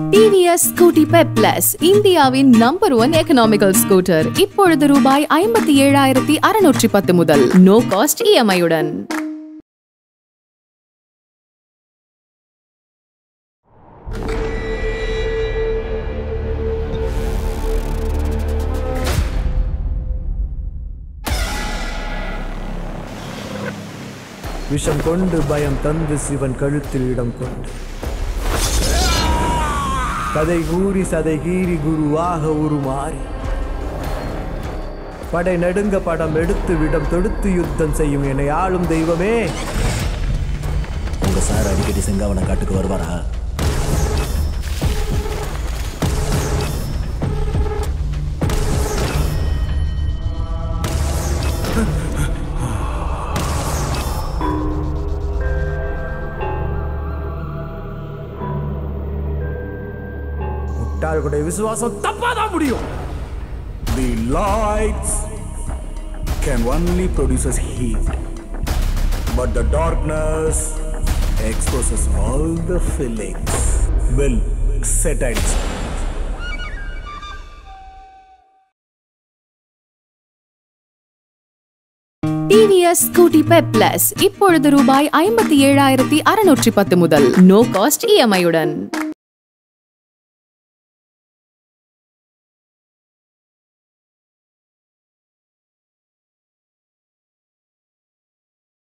TVS Scooty Pep Plus இந்தியாவின் number one economical scooter இப்பொழுது ரூபாய் ஐம்பத்தி ஏழாயிரத்தி அறுநூற்றி பத்து முதல் நோ காஸ்ட் இஎம்ஐயுடன் விஷம் கொண்டு பயம் தந்து சிவன் கழுத்தில் இடம் கொண்டு கதை கூறி சதை கீறி குருவாக உருமாறி படை நடுங்க படம் எடுத்து விடம் தொடுத்து யுத்தம் செய்யும் என்னை ஆளும் தெய்வமே உங்க சார் அடிக்கடி செங்காவன காட்டுக்கு வருவாரா முட்டாள்களுடைய விசுவாசம் தப்பாதான் முடியும் The lights can only produce us heat, but the darkness exposes all the feelings. Well, set and TVS Scooty Pep Plus இப்பொழுது ரூபாய் ஐம்பத்தி ஏழாயிரத்தி அறுநூற்றி பத்து முதல் நோ காஸ்ட் இஎம்ஐயுடன்